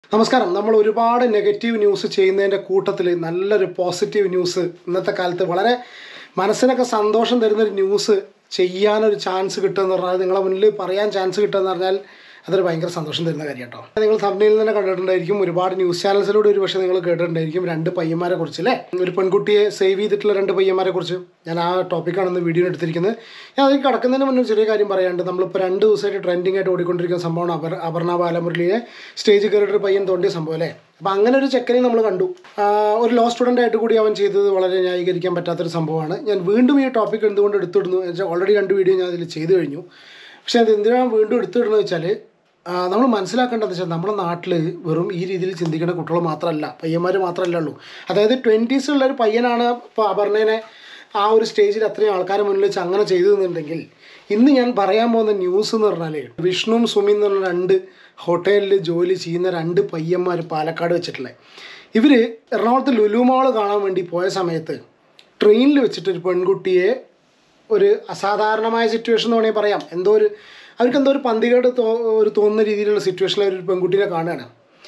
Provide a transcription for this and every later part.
നമസ്കാരം നമ്മൾ ഒരുപാട് നെഗറ്റീവ് ന്യൂസ് ചെയ്യുന്നതിൻ്റെ കൂട്ടത്തിൽ നല്ലൊരു പോസിറ്റീവ് ന്യൂസ് ഇന്നത്തെ കാലത്ത് വളരെ മനസ്സിനൊക്കെ സന്തോഷം തരുന്നൊരു ന്യൂസ് ചെയ്യാനൊരു ചാൻസ് കിട്ടുമെന്ന് പറഞ്ഞാൽ നിങ്ങളെ മുന്നിൽ പറയാൻ ചാൻസ് കിട്ടുമെന്ന് പറഞ്ഞാൽ അതൊരു ഭയങ്കര സന്തോഷം തരുന്ന കാര്യം കേട്ടോ നിങ്ങൾ തമിഴിൽ തന്നെ കണ്ടിട്ടുണ്ടായിരിക്കും ഒരുപാട് ന്യൂസ് ചാനൽസിലൂടെ ഒരു പക്ഷേ നിങ്ങൾ കേട്ടിട്ടുണ്ടായിരിക്കും രണ്ട് പയ്യന്മാരെ കുറിച്ച് അല്ലേ ഒരു പെൺകുട്ടിയെ സേവ് ചെയ്തിട്ടുള്ള രണ്ട് പയ്യന്മാരെ കുറിച്ച് ഞാൻ ആ ടോപ്പിക്കാണ് ഇന്ന് വീഡിയോ എടുത്തിരിക്കുന്നത് ഞാൻ അതിൽ കിടക്കുന്നതിന് മുന്നേ ഒരു ചെറിയ കാര്യം പറയാണ്ട് നമ്മളിപ്പോൾ രണ്ട് ദിവസമായിട്ട് ട്രെൻഡിങ് ആയിട്ട് ഓടിക്കൊണ്ടിരിക്കുന്ന സംഭവമാണ് അപർ അപർണ ബാലമുരളിയെ സ്റ്റേജ് കയറിയിട്ട് പയ്യൻ തോണ്ടിയ സംഭവം അല്ലേ അപ്പം അങ്ങനെ ഒരു ചെക്കനെ നമ്മൾ കണ്ടു ആ, ഒരു ലോ സ്റ്റുഡൻ്റ് ആയിട്ട് കൂടി അവൻ ചെയ്തത് വളരെ ന്യായീകരിക്കാൻ പറ്റാത്തൊരു സംഭവമാണ് ഞാൻ വീണ്ടും ഈ ടോപ്പിക് എന്തുകൊണ്ട് എടുത്തിടുന്നു എന്ന് വെച്ചാൽ ഓൾറെഡി രണ്ട് വീഡിയോ ഞാൻ അതിൽ ചെയ്തു കഴിഞ്ഞു പക്ഷേ അത് എന്തിനാണ് വീണ്ടും എടുത്തിടുന്നത് വെച്ചാൽ നമ്മൾ മനസ്സിലാക്കേണ്ടത് വെച്ചാൽ നമ്മുടെ നാട്ടിൽ വെറും ഈ രീതിയിൽ ചിന്തിക്കുന്ന കുട്ടികൾ മാത്രമല്ല പയ്യന്മാർ മാത്രമല്ല ഉള്ളൂ അതായത് ട്വൻറ്റീസിലുള്ള ഒരു പയ്യനാണ് ഇപ്പോൾ അപർണേനെ ആ ഒരു സ്റ്റേജിൽ അത്രയും ആൾക്കാരെ മുന്നിൽ വെച്ച് അങ്ങനെ ചെയ്തതെന്നുണ്ടെങ്കിൽ ഇന്ന് ഞാൻ പറയാൻ പോകുന്ന ന്യൂസ് എന്ന് പറഞ്ഞാൽ വിഷ്ണുവും സുമി എന്ന് പറഞ്ഞ രണ്ട് ഹോട്ടലിൽ ജോലി ചെയ്യുന്ന രണ്ട് പയ്യന്മാർ പാലക്കാട് വെച്ചിട്ടുള്ളത് ഇവർ എറണാകുളത്ത് ലുലു മാൾ കാണാൻ വേണ്ടി പോയ സമയത്ത് ട്രെയിനിൽ വെച്ചിട്ട് ഒരു പെൺകുട്ടിയെ ഒരു അസാധാരണമായ സിറ്റുവേഷൻ എന്ന് വേണമെങ്കിൽ പറയാം എന്തോ ഒരു അവർക്ക് എന്തോ ഒരു പന്തികേട് തോ ഒരു തോന്നുന്ന രീതിയിലുള്ള സിറ്റുവേഷനിൽ ഒരു പെൺകുട്ടീനെ കാണുകയാണ്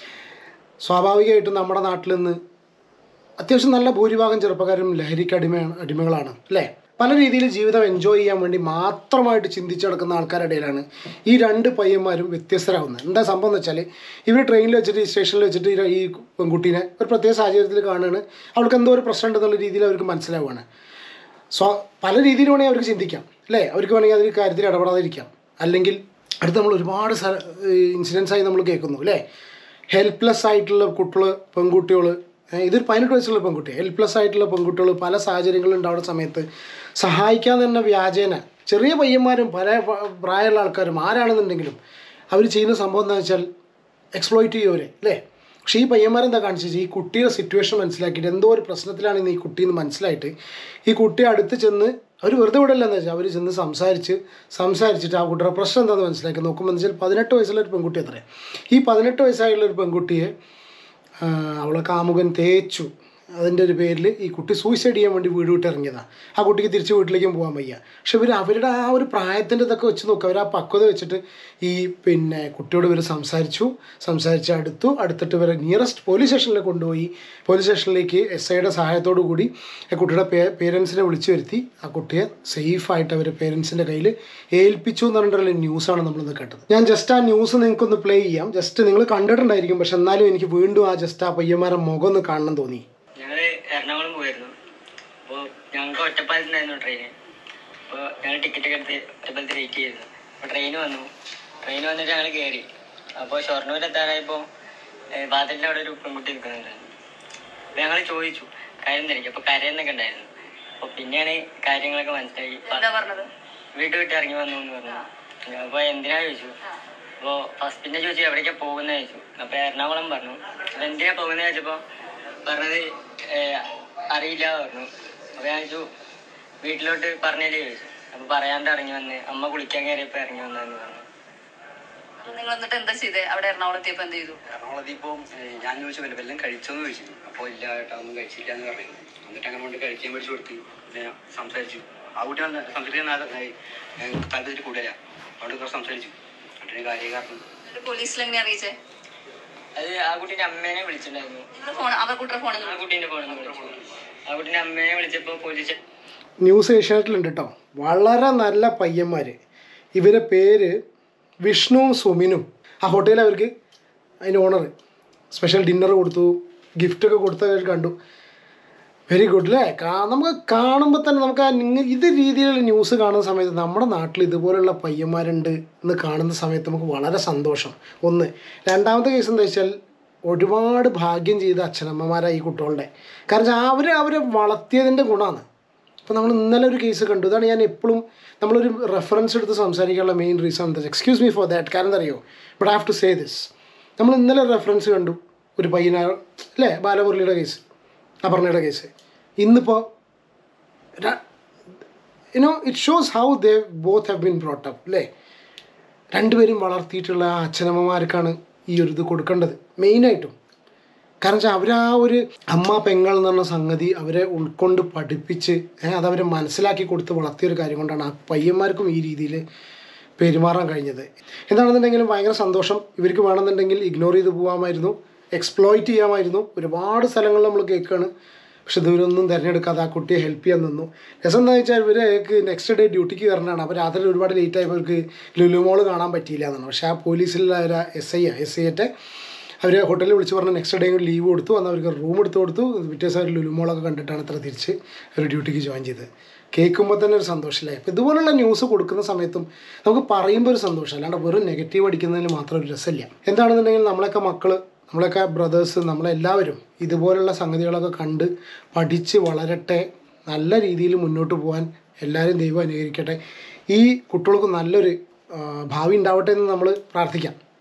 സ്വാഭാവികമായിട്ടും നമ്മുടെ നാട്ടിൽ നിന്ന് അത്യാവശ്യം നല്ല ഭൂരിഭാഗം ചെറുപ്പക്കാരും ലഹരിക്ക് അടിമയാണ് അടിമകളാണ് അല്ലേ പല രീതിയിൽ ജീവിതം എൻജോയ് ചെയ്യാൻ വേണ്ടി മാത്രമായിട്ട് ചിന്തിച്ച് നടക്കുന്ന ആൾക്കാരുടെ ഇടയിലാണ് ഈ രണ്ട് പയ്യന്മാരും വ്യത്യസ്തരാകുന്നത് എന്താ സംഭവം എന്ന് വെച്ചാൽ ഇവർ ട്രെയിനിൽ വെച്ചിട്ട് ഈ സ്റ്റേഷനിൽ വെച്ചിട്ട് ഈ- ഈ പെൺകുട്ടീനെ ഒരു പ്രത്യേക സാഹചര്യത്തിൽ കാണുകയാണ് അവൾക്ക് എന്തോ ഒരു പ്രശ്നം ഉണ്ടെന്നുള്ള രീതിയിൽ അവർക്ക് മനസ്സിലാവുകയാണ് സ്വ പല രീതിയിൽ വേണമെങ്കിൽ അവർക്ക് ചിന്തിക്കാം അല്ലേ അവർക്ക് വേണമെങ്കിൽ അതിൽ കാര്യത്തിൽ ഇടപെടാതിരിക്കാം അല്ലെങ്കിൽ അടുത്ത് നമ്മൾ ഒരുപാട് ഇൻസിഡൻസ് ആയി നമ്മൾ കേൾക്കുന്നു അല്ലേ ഹെൽപ്ലെസ് ആയിട്ടുള്ള കുട്ടികൾ പെൺകുട്ടികൾ ഇതൊരു പതിനെട്ട് വയസ്സുള്ള പെൺകുട്ടി ഹെൽപ്ലെസ് ആയിട്ടുള്ള പെൺകുട്ടികൾ പല സാഹചര്യങ്ങളും ഉണ്ടാവുന്ന സമയത്ത് സഹായിക്കാൻ തന്നെ വ്യാജേന ചെറിയ പയ്യന്മാരും പല പ- പ്രായമുള്ള ആൾക്കാരും ആരാണെന്നുണ്ടെങ്കിലും അവർ ചെയ്യുന്ന സംഭവം എന്താ വെച്ചാൽ എക്സ്പ്ലോയിറ്റ് ചെയ്യുമവരെ അല്ലേ പക്ഷേ ഈ പയ്യന്മാരെന്താ കാണിച്ചത് ഈ കുട്ടിയുടെ സിറ്റുവേഷൻ മനസ്സിലാക്കിയിട്ട് എന്തോ ഒരു പ്രശ്നത്തിലാണ് ഇന്ന് ഈ കുട്ടി എന്ന് മനസ്സിലായിട്ട് ഈ കുട്ടിയെ അടുത്ത് ചെന്ന് അവർ വെറുതെ വിടല്ല എന്താ വെച്ചാൽ അവർ ചെന്ന് സംസാരിച്ച് സംസാരിച്ചിട്ട് ആ കുട്ടിയുടെ പ്രശ്നം എന്താണെന്ന് മനസ്സിലാക്കി നോക്കുമ്പോൾ എന്ന് വെച്ചാൽ പതിനെട്ട് വയസ്സുള്ള ഒരു പെൺകുട്ടി അത്രേ ഈ പതിനെട്ട് വയസ്സായുള്ള ഒരു പെൺകുട്ടിയെ ആ, അവളെ കാമുകൻ തേച്ചു അതിൻ്റെ ഒരു പേരിൽ ഈ കുട്ടി സൂയിസൈഡ് ചെയ്യാൻ വേണ്ടി വീട് വിട്ട് ഇറങ്ങിയതാണ് ആ കുട്ടിക്ക് തിരിച്ച് വീട്ടിലേക്കും പോകാൻ വയ്യ പക്ഷെ ഇവർ അവരുടെ ആ ഒരു പ്രായത്തിൻ്റെ ഇതൊക്കെ വെച്ച് നോക്കുക അവർ ആ പക്വത വെച്ചിട്ട് ഈ പിന്നെ കുട്ടിയോട് ഇവർ സംസാരിച്ചു സംസാരിച്ച് അടുത്തു അടുത്തിട്ട് ഇവരെ നിയറസ്റ്റ് പോലീസ് സ്റ്റേഷനിൽ കൊണ്ടുപോയി പോലീസ് സ്റ്റേഷനിലേക്ക് എസ് ഐയുടെ സഹായത്തോടു കൂടി ആ കുട്ടിയുടെ പേ പേരൻസിനെ വിളിച്ചു വരുത്തി ആ കുട്ടിയെ സേഫായിട്ട് അവർ പേരൻസിൻ്റെ കയ്യിൽ ഏൽപ്പിച്ചു എന്ന് പറഞ്ഞിട്ടുള്ള ന്യൂസാണ് നമ്മളിന്ന് കേട്ടത് ഞാൻ ജസ്റ്റ് ആ ന്യൂസ് നിങ്ങൾക്കൊന്ന് പ്ലേ ചെയ്യാം ജസ്റ്റ് നിങ്ങൾ കണ്ടിട്ടുണ്ടായിരിക്കും പക്ഷെ എന്നാലും എനിക്ക് വീണ്ടും ആ ജസ്റ്റ് ആ പയ്യന്മാരെ മുഖം ഒന്ന് കാണണം തോന്നി ഞങ്ങള് എറണാകുളം പോയിരുന്നു അപ്പോൾ ഞങ്ങൾക്ക് ഒറ്റപ്പാലത്തുണ്ടായിരുന്നു ട്രെയിന് അപ്പോൾ ഞങ്ങൾ ടിക്കറ്റ് ഒക്കെ എടുത്ത് ഒറ്റപ്പാലത്ത് വെയിറ്റ് ചെയ്തു അപ്പോൾ ട്രെയിൻ വന്നു ട്രെയിൻ വന്നിട്ട് ഞങ്ങൾ കയറി അപ്പോൾ ഷൊർണൂർ എത്താറായപ്പോൾ വാതിലിൻ്റെ അവിടെ ഒരു പെൺകുട്ടി നിൽക്കുന്നുണ്ടായിരുന്നു അപ്പോൾ ഞങ്ങൾ ചോദിച്ചു കാര്യം തിരക്കി അപ്പോൾ കരയെന്നൊക്കെ ഉണ്ടായിരുന്നു അപ്പോൾ പിന്നെയാണ് കാര്യങ്ങളൊക്കെ മനസ്സിലായി എന്താ പറഞ്ഞത് വീട്ടിൽ വിട്ട് ഇറങ്ങി വന്നു എന്ന് പറഞ്ഞു അപ്പോൾ എന്തിനാ ചോദിച്ചു അപ്പോൾ ഫസ്റ്റ് പിന്നെ ചോദിച്ചു എവിടേക്കാ പോകുന്നത് ചോദിച്ചു അപ്പോൾ എറണാകുളം പറഞ്ഞു അപ്പോൾ എന്തിനാ പോകുന്നത് ചോദിച്ചപ്പോൾ പറഞ്ഞത് ഏഹ്, അറിയില്ല പറഞ്ഞു അപ്പോൾ ഞാൻ ചോദിച്ചു വീട്ടിലോട്ട് പറഞ്ഞില്ലേ ചോദിച്ചു അപ്പോൾ പറയാണ്ട് ഇറങ്ങി വന്ന് അമ്മ കുളിക്കാൻ കയറിയപ്പോൾ ഇറങ്ങി വന്നതെന്ന് പറഞ്ഞു നിങ്ങൾ എന്നിട്ട് എന്താ ചെയ്തേ അവിടെ എറണാകുളം എത്തിയപ്പോ എന്ത് ചെയ്തു എറണാകുളത്ത് ഇപ്പോൾ ഞാൻ ചോദിച്ചു വല്ല വല്ലതും കഴിച്ചോന്ന് ചോദിച്ചു അപ്പോൾ ഇല്ല ഏട്ടാ ഒന്നും കഴിച്ചില്ല എന്ന് പറഞ്ഞു എന്നിട്ട് അങ്ങനെ കൊണ്ട് കഴിക്കാൻ മേടിച്ചു കൊടുത്തു പിന്നെ സംസാരിച്ചു ആ കുട്ടി വന്ന് സംസാരിക്കാൻ താല്പര്യത്തിൽ കൂടുതല അവിടെ കുറച്ച് സംസാരിച്ചു എന്നിട്ട് കാര്യം കാരണം എന്നിട്ട് പോലീസിൽ എങ്ങനെ അറിയിച്ചേ അത് ആ കുട്ടീൻ്റെ അമ്മേനെ വിളിച്ചിട്ടുണ്ടായിരുന്നു ഫോൺ അവർ കൂട്ടർ ഫോണിൽ ആ കുട്ടീൻ്റെ ഫോണിൽ നിന്ന് വിളിച്ചു ആ കുട്ടീൻ്റെ അമ്മേനെ വിളിച്ചപ്പോൾ പോലീസ് ന്യൂസ് ഏഷ്യാനെറ്റിലുണ്ട് കേട്ടോ വളരെ നല്ല പയ്യന്മാർ ഇവരെ പേര് വിഷ്ണുവും സുമിനും ആ ഹോട്ടലിൽ അവർക്ക് അതിൻ്റെ ഓണർ സ്പെഷ്യൽ ഡിന്നർ കൊടുത്തു ഗിഫ്റ്റൊക്കെ കൊടുത്തവർ കണ്ടു വെരി ഗുഡ് അല്ലേ കാ നമുക്ക് കാണുമ്പോൾ തന്നെ നമുക്ക് ആ നിങ്ങ ഇത് രീതിയിലുള്ള ന്യൂസ് കാണുന്ന സമയത്ത് നമ്മുടെ നാട്ടിൽ ഇതുപോലുള്ള പയ്യന്മാരുണ്ട് എന്ന് കാണുന്ന സമയത്ത് നമുക്ക് വളരെ സന്തോഷം ഒന്ന് രണ്ടാമത്തെ കേസ് എന്താ വെച്ചാൽ ഒരുപാട് ഭാഗ്യം ചെയ്ത അച്ഛനമ്മമാരായി ഈ കുട്ടികളുടെ കാരണം അവർ അവരെ വളർത്തിയതിൻ്റെ ഗുണമാണ് അപ്പോൾ നമ്മൾ ഇന്നലെ ഒരു കേസ് കണ്ടു ഇതാണ് ഞാൻ എപ്പോഴും നമ്മളൊരു റെഫറൻസ് എടുത്ത് സംസാരിക്കാനുള്ള മെയിൻ റീസൺ എന്താ എക്സ്ക്യൂസ് മീ ഫോർ ദാറ്റ് കാരണം എന്താ അറിയോ but have to say this നമ്മൾ ഇന്നലെ റെഫറൻസ് കണ്ടു ഒരു പയ്യന അല്ലേ ബാലമുരളിയുടെ കേസ് അപർണയുടെ കേസ് ഇന്നിപ്പോൾ you know it shows how they both have been brought up അല്ലേ രണ്ടുപേരും വളർത്തിയിട്ടുള്ള ആ അച്ഛനമ്മമാർക്കാണ് ഈ ഒരു ഇത് കൊടുക്കേണ്ടത് മെയിനായിട്ടും കാരണം വെച്ചാൽ അവർ ആ ഒരു അമ്മ പെങ്ങൾ എന്ന് പറഞ്ഞ സംഗതി അവരെ ഉൾക്കൊണ്ട് പഠിപ്പിച്ച് ഏ, അതവരെ മനസ്സിലാക്കി കൊടുത്ത് വളർത്തിയൊരു കാര്യം കൊണ്ടാണ് ആ പയ്യന്മാർക്കും ഈ രീതിയിൽ പെരുമാറാൻ കഴിഞ്ഞത് എന്താണെന്നുണ്ടെങ്കിലും ഭയങ്കര സന്തോഷം ഇവർക്ക് വേണമെന്നുണ്ടെങ്കിൽ ഇഗ്നോർ ചെയ്ത് പോകാമായിരുന്നു എക്സ്പ്ലോയിറ്റ് ചെയ്യാമായിരുന്നു ഒരുപാട് സ്ഥലങ്ങളിൽ നമ്മൾ കേൾക്കുകയാണ് പക്ഷെ ഇവരൊന്നും തിരഞ്ഞെടുക്കാതെ ആ കുട്ടിയെ ഹെൽപ്പ് ചെയ്യാൻ നിന്നു രസം എന്താ വെച്ചാൽ ഇവർക്ക് നെക്സ്റ്റ് ഡേ ഡ്യൂട്ടിക്ക് കയറണതാണ് അപ്പോൾ രാത്രി ഒരുപാട് ലേറ്റ് ആയപ്പോൾ അവർക്ക് ലുലുമോൾ കാണാൻ പറ്റിയില്ല എന്നാണ് പക്ഷേ ആ പോലീസിലുള്ള ഒരു എസ് ഐ എസ് ഐ ആയിട്ട് അവർ ഹോട്ടലിൽ വിളിച്ച് പറഞ്ഞ് നെക്സ്റ്റ് ഡേ ലീവ് കൊടുത്തു അന്ന് അവർക്ക് റൂം എടുത്ത് കൊടുത്തു പിറ്റേ ദിവസം അവർ ലുലുമോളൊക്കെ കണ്ടിട്ടാണ് അത്ര തിരിച്ച് അവർ ഡ്യൂട്ടിക്ക് ജോയിൻ ചെയ്തത് കേൾക്കുമ്പോൾ തന്നെ ഒരു സന്തോഷമില്ലേ അപ്പോൾ ഇതുപോലുള്ള ന്യൂസ് കൊടുക്കുന്ന സമയത്തും നമുക്ക് പറയുമ്പോൾ ഒരു സന്തോഷം അല്ലാണ്ട് വെറും നെഗറ്റീവ് അടിക്കുന്നതിന് മാത്രം ഒരു രസമില്ല എന്താണെന്നുണ്ടെങ്കിൽ നമ്മളൊക്കെ മക്കൾ നമ്മളൊക്കെ ബ്രദേഴ്സ് നമ്മളെല്ലാവരും ഇതുപോലുള്ള സംഗതികളൊക്കെ കണ്ട് പഠിച്ച് വളരട്ടെ നല്ല രീതിയിൽ മുന്നോട്ട് പോകാൻ എല്ലാവരും ദൈവം അനുകരിക്കട്ടെ ഈ കുട്ടികൾക്ക് നല്ലൊരു ആ, ഭാവി ഉണ്ടാവട്ടെ എന്ന് നമ്മൾ പ്രാർത്ഥിക്കാം